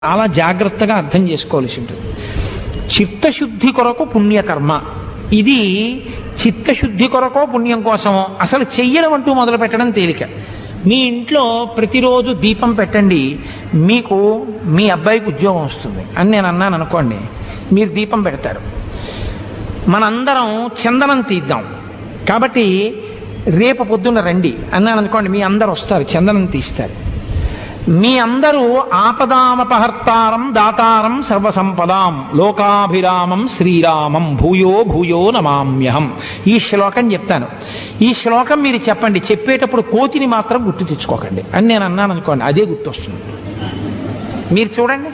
చాలా జాగ్రత్తగా అర్థం చేసుకోవాల్సి ఉంటుంది చిత్తశుద్ధి కొరకు పుణ్యకర్మ ఇది చిత్తశుద్ధి కొరకో పుణ్యం కోసమో అసలు చెయ్యడం అంటూ మొదలు పెట్టడం తేలిక మీ ఇంట్లో ప్రతిరోజు దీపం పెట్టండి మీకు మీ అబ్బాయికి ఉద్యోగం వస్తుంది అని నేను అన్నాను అనుకోండి మీరు దీపం పెడతారు మనందరం చందనం తీద్దాం కాబట్టి రేపు పొద్దున్న రండి అన్నాను అనుకోండి మీ అందరు వస్తారు చందనం తీస్తారు మీ అందరూ ఆపదామపహర్తారం దాతారం సర్వసంపదాం లోకాభిరామం శ్రీరామం భూయో భూయో నమామ్యహం ఈ శ్లోకం చెప్తాను ఈ శ్లోకం మీరు చెప్పండి చెప్పేటప్పుడు కోతిని మాత్రం గుర్తు తెచ్చుకోకండి అని నేను అన్నాను అనుకోండి అదే గుర్తొస్తుంది మీరు చూడండి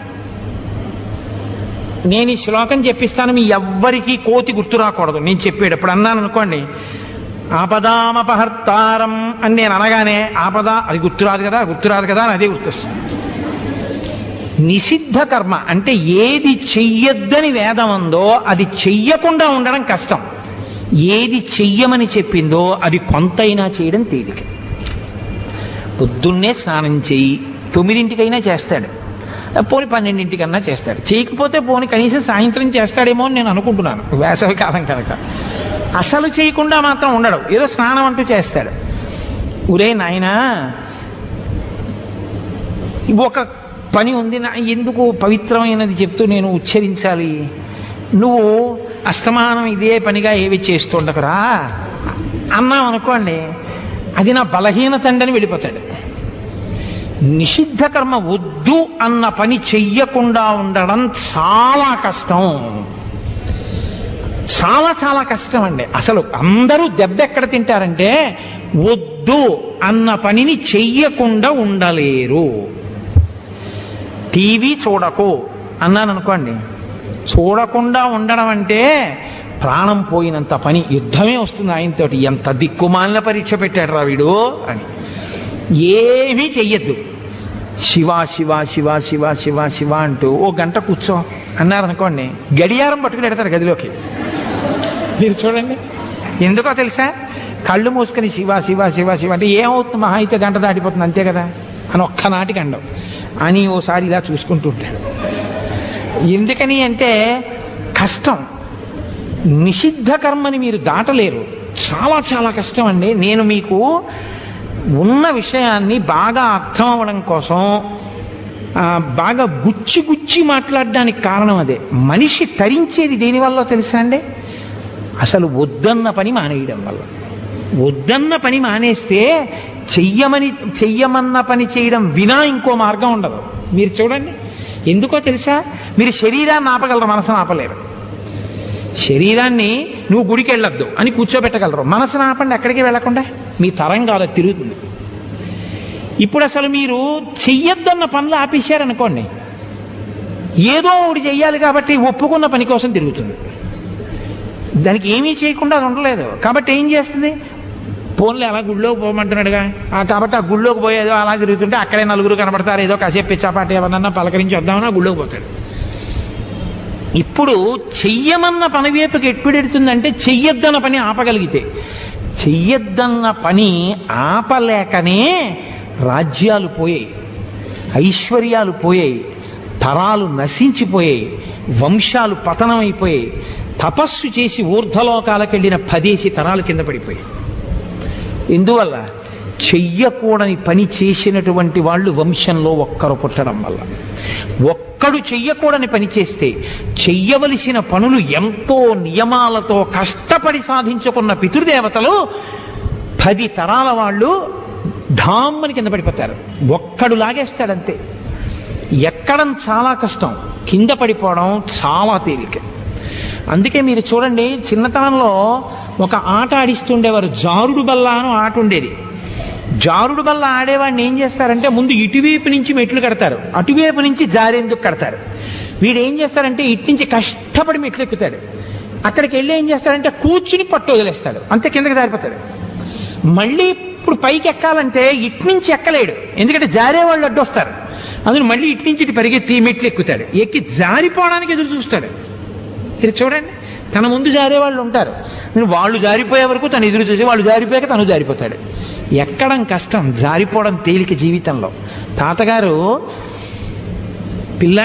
నేను ఈ శ్లోకం చెప్పిస్తాను మీ ఎవ్వరికీ కోతి గుర్తు రాకూడదు నేను చెప్పేటప్పుడు అన్నాను అనుకోండి ఆపదామపహర్తారం అని నేను అనగానే ఆపద అది గుర్తురాదు కదా గుర్తురాదు కదా అని అదే గుర్తొస్తుంది నిషిద్ధ కర్మ అంటే ఏది చెయ్యొద్దని వేదం ఉందో అది చెయ్యకుండా ఉండడం కష్టం ఏది చెయ్యమని చెప్పిందో అది కొంతైనా చేయడం తేలిక పొద్దున్నే స్నానం చెయ్యి తొమ్మిదింటికైనా చేస్తాడు పోని పన్నెండింటికన్నా చేస్తాడు చేయకపోతే పోని కనీసం సాయంత్రం చేస్తాడేమో అని నేను అనుకుంటున్నాను వేసవి కాలం కనుక అసలు చేయకుండా మాత్రం ఉండడు ఏదో స్నానం అంటూ చేస్తాడు ఒరే నాయనా ఒక పని ఉంది నా ఎందుకు పవిత్రమైనది చెప్తూ నేను ఉచ్చరించాలి నువ్వు అస్తమానం ఇదే పనిగా ఏవి చేస్తుండకరా అన్నాం అనుకోండి అది నా బలహీనత అండని వెళ్ళిపోతాడు నిషిద్ధ కర్మ వద్దు అన్న పని చెయ్యకుండా ఉండడం చాలా కష్టం చాలా చాలా కష్టం అండి అసలు అందరూ దెబ్బ ఎక్కడ తింటారంటే వద్దు అన్న పనిని చెయ్యకుండా ఉండలేరు టీవీ చూడకు అన్నాను అనుకోండి చూడకుండా ఉండడం అంటే ప్రాణం పోయినంత పని యుద్ధమే వస్తుంది ఆయనతోటి ఎంత దిక్కుమాలిన పరీక్ష పెట్టాడు రా వీడు అని ఏమీ చెయ్యొద్దు శివ శివ శివ శివ శివ శివ అంటూ ఓ గంట కూర్చో అన్నారనుకోండి గడియారం పట్టుకుని ఎడతారు గదిలోకి మీరు చూడండి ఎందుకో తెలుసా కళ్ళు మూసుకొని శివ శివ శివ శివ అంటే ఏమవుతుంది మహా అయితే గంట దాటిపోతుంది అంతే కదా అని ఒక్కనాటికి అండవు అని ఓసారి ఇలా చూసుకుంటూ ఉంటాడు ఎందుకని అంటే కష్టం నిషిద్ధ కర్మని మీరు దాటలేరు చాలా చాలా కష్టం అండి నేను మీకు ఉన్న విషయాన్ని బాగా అర్థం అవ్వడం కోసం ఆ, బాగా గుచ్చి గుచ్చి మాట్లాడడానికి కారణం అదే మనిషి తరించేది దేనివల్ల తెలుసా అండి అసలు వద్దన్న పని మానేయడం వల్ల వద్దన్న పని మానేస్తే చెయ్యమని చెయ్యమన్న పని చేయడం వినా ఇంకో మార్గం ఉండదు మీరు చూడండి ఎందుకో తెలుసా మీరు శరీరాన్ని ఆపగలరు మనసును ఆపలేరు శరీరాన్ని నువ్వు గుడికి వెళ్ళొద్దు అని కూర్చోబెట్టగలరు మనసును ఆపండి ఎక్కడికి వెళ్లకుండా మీ తరం కాదు అది తిరుగుతుంది ఇప్పుడు అసలు మీరు చెయ్యొద్దన్న పనులు ఆపేశారనుకోండి ఏదో ఒకటి చెయ్యాలి కాబట్టి ఒప్పుకున్న పని కోసం తిరుగుతుంది దానికి ఏమీ చేయకుండా అది ఉండలేదు కాబట్టి ఏం చేస్తుంది ఫోన్లో అలా గుళ్ళోకి పోమంటున్నాడుగా ఆ కాబట్టి ఆ గుళ్ళోకి పోయేదో అలా తిరుగుతుంటే అక్కడే నలుగురు కనబడతారు ఏదో కాసేపు పిచ్చాపాటి ఏమన్నా పలకరించి వద్దామన్నా గుళ్ళోకి పోతాడు ఇప్పుడు చెయ్యమన్న పని వైపుకి ఎప్పుడెడుతుందంటే చెయ్యొద్దన్న పని ఆపగలిగితే చెయ్యొద్దన్న పని ఆపలేకనే రాజ్యాలు పోయాయి ఐశ్వర్యాలు పోయాయి తరాలు నశించిపోయాయి వంశాలు పతనమైపోయాయి తపస్సు చేసి ఊర్ధ్వలోకాలకు వెళ్ళిన పదేసి తరాలు కింద పడిపోయాయి ఎందువల్ల చెయ్యకూడని పని చేసినటువంటి వాళ్ళు వంశంలో ఒక్కరు పుట్టడం వల్ల ఒక్కడు చెయ్యకూడని పని చేస్తే చెయ్యవలసిన పనులు ఎంతో నియమాలతో కష్టపడి సాధించుకున్న పితృదేవతలు పది తరాల వాళ్ళు ఢామ్మని కింద పడిపోతారు ఒక్కడు లాగేస్తాడంతే ఎక్కడం చాలా కష్టం కింద పడిపోవడం చాలా తేలిక అందుకే మీరు చూడండి చిన్నతనంలో ఒక ఆట ఆడిస్తుండేవారు జారుడు బల్ల అని ఆట ఉండేది జారుడు బల్ల ఆడేవాడిని ఏం చేస్తారంటే ముందు ఇటువైపు నుంచి మెట్లు కడతారు అటువైపు నుంచి జారేందుకు కడతారు వీడు ఏం చేస్తారంటే ఇటు నుంచి కష్టపడి మెట్లు ఎక్కుతాడు అక్కడికి వెళ్ళి ఏం చేస్తాడంటే కూర్చుని పట్టు వదిలేస్తాడు అంతే కిందకి జారిపోతాడు మళ్ళీ ఇప్పుడు పైకి ఎక్కాలంటే ఇటు నుంచి ఎక్కలేడు ఎందుకంటే జారే వాళ్ళు అడ్డొస్తారు అందులో మళ్ళీ ఇటు నుంచి ఇటు పరిగెత్తి మెట్లు ఎక్కుతాడు ఎక్కి జారిపోవడానికి ఎదురు చూస్తాడు మీరు చూడండి తన ముందు జారే వాళ్ళు ఉంటారు నేను వాళ్ళు జారిపోయే వరకు తను ఎదురు చూసి వాళ్ళు జారిపోయాక తను జారిపోతాడు ఎక్కడం కష్టం జారిపోవడం తేలిక జీవితంలో తాతగారు పిల్ల